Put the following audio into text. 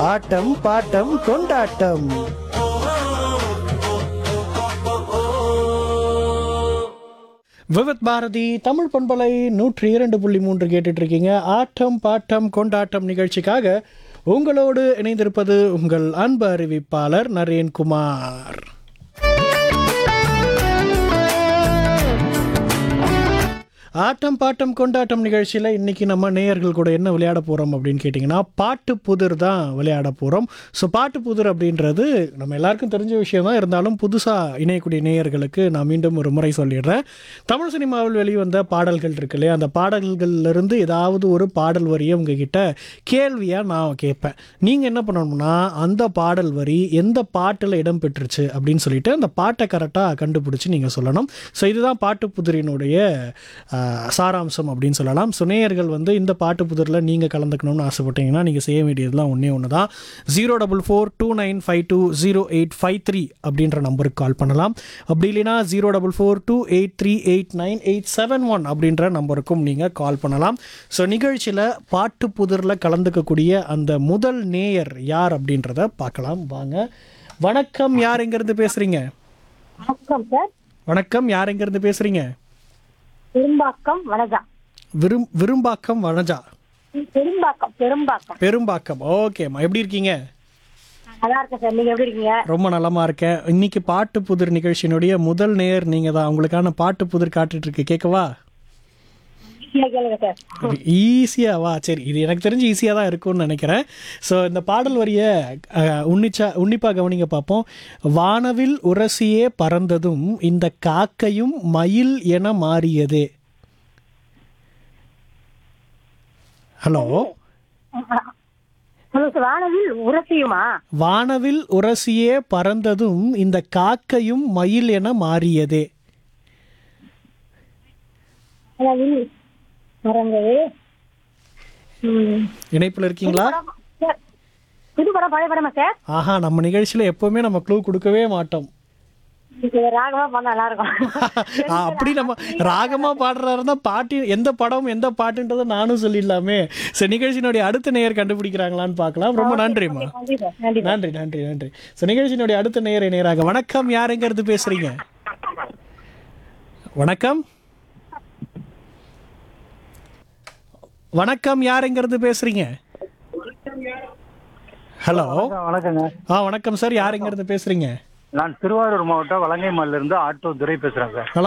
ஆட்டம் bottom கொண்டாட்டம் விவத் பாரதி தமிழ் பண்பலை நூற்றி இரண்டு புள்ளி மூன்று கேட்டுட்டு இருக்கீங்க ஆட்டம் பாட்டம் கொண்டாட்டம் நிகழ்ச்சிக்காக உங்களோடு இணைந்திருப்பது உங்கள் அன்பு அறிவிப்பாளர் நரேன்குமார் ஆட்டம் பாட்டம் கொண்டாட்டம் நிகழ்ச்சியில் இன்னைக்கு நம்ம நேயர்கள் கூட என்ன விளையாட போகிறோம் அப்படின்னு கேட்டிங்கன்னா பாட்டு புதிர் தான் விளையாட போகிறோம் ஸோ பாட்டு புதிர் அப்படின்றது நம்ம எல்லாருக்கும் தெரிஞ்ச விஷயம் தான் இருந்தாலும் புதுசாக இணையக்கூடிய நேயர்களுக்கு நான் மீண்டும் ஒரு முறை சொல்லிடுறேன் தமிழ் சினிமாவில் வெளிவந்த பாடல்கள் இருக்கு இல்லையா அந்த பாடல்கள்லேருந்து ஏதாவது ஒரு பாடல் வரியை உங்ககிட்ட கேள்வியாக நான் கேட்பேன் நீங்கள் என்ன பண்ணணும்னா அந்த பாடல் வரி எந்த பாட்டில் இடம் பெற்றுச்சு அப்படின்னு சொல்லிட்டு அந்த பாட்டை கரெக்டாக கண்டுபிடிச்சி நீங்கள் சொல்லணும் ஸோ இதுதான் பாட்டு புதிரினுடைய ஆஹ், சாராம்சம் அப்படின்னு சொல்லலாம் சுனேயர்கள் வந்து இந்த பாட்டு புதிரில் நீங்கள் கலந்துக்கணும்னு ஆசைப்பட்டீங்கன்னா நீங்கள் செய்ய வேண்டியதெல்லாம் ஒன்றே ஒன்று தான் zero double four two nine five two zero eight five three அப்படின்ற நம்பருக்கு கால் பண்ணலாம் அப்படி இல்லைனா zero double four two eight three eight nine eight seven one அப்படின்ற நம்பருக்கும் நீங்கள் கால் பண்ணலாம் ஸோ நிகழ்ச்சியில் பாட்டு புதிரில் கலந்துக்கக்கூடிய அந்த முதல் நேயர் யார் அப்படின்றத பார்க்கலாம் வாங்க வணக்கம் யார் எங்கேருந்து பேசுகிறீங்க வணக்கம் சார் வணக்கம் யார் எங்கேருந்து பேசுகிறீங்க பெரும்பாக்கம் வனஜா விரும் விரும்பாக்கம் வனஜா பெரும்பாக்கம் பெரும்பாக்கம் பெரும்பாக்கம் ஓகேம்மா எப்படி இருக்கீங்க நல்லா இருக்கேன் சார் நீங்க எப்படி இருக்கீங்க ரொம்ப நலமா இருக்கேன் இன்னைக்கு பாட்டு புதிர் நிகழ்ச்சியினுடைய முதல் நேயர் நீங்க தான் உங்களுக்கான பாட்டு புதிர் காட்டுட்டு இருக்கு கேட்கவா ஈஸியா கேளுங்க சார் ஈஸியா வா சரி இது எனக்கு தெரிஞ்சு ஈஸியாக தான் இருக்கும்னு நினைக்கிறேன் ஸோ இந்த பாடல் வரியை அஹ், உன்னிச்சா உன்னிப்பாக கவனிங்க பார்ப்போம் வானவில் உரசியே பறந்ததும் இந்த காக்கையும் மயில் என மாறியதே ஹலோ ஹலோ சார் வானவில் உரசியுமா வானவில் உரசியே பறந்ததும் இந்த காக்கையும் மயில் என மாறியதே வானவில் மறந்தது ம். இணைப்பில் இருக்கீங்களா சார், புது படம் பழைய படமா சார் ஆஹா நம்ம நிகழ்ச்சியில் எப்பவுமே நம்ம க்ளூ கொடுக்கவே மாட்டோம் இது ராகமா பண்ண நல்லா இருக்கும் ஆ, அப்படி நம்ம ராகமா பாடுறாரு தான் பாட்டு எந்த படம் எந்த பாட்டுன்றதை நானும் சொல்லிடலாமே சரி நிகழ்ச்சியினுடைய அடுத்த நேயர் கண்டுபிடிக்கிறாங்களான்னு பார்க்கலாம் ரொம்ப நன்றிம்மா நன்றி சார் நன்றி சார். நன்றி நன்றி நன்றி ஸோ நிகழ்ச்சியினுடைய அடுத்த நேயரை நேராக வணக்கம் யார் எங்கிறது பேசுறீங்க வணக்கம் வணக்கம் யார் எங்கிறது பேசுறீங்க ஹலோ வணக்கங்க ஆ வணக்கம் சார் யார் எங்கிறது பேசுறீங்க நான் திருவாரூர் மாவட்டம் வலங்கைமாலில இருந்து ஆட்டோ துரை பேசுறேன் சார்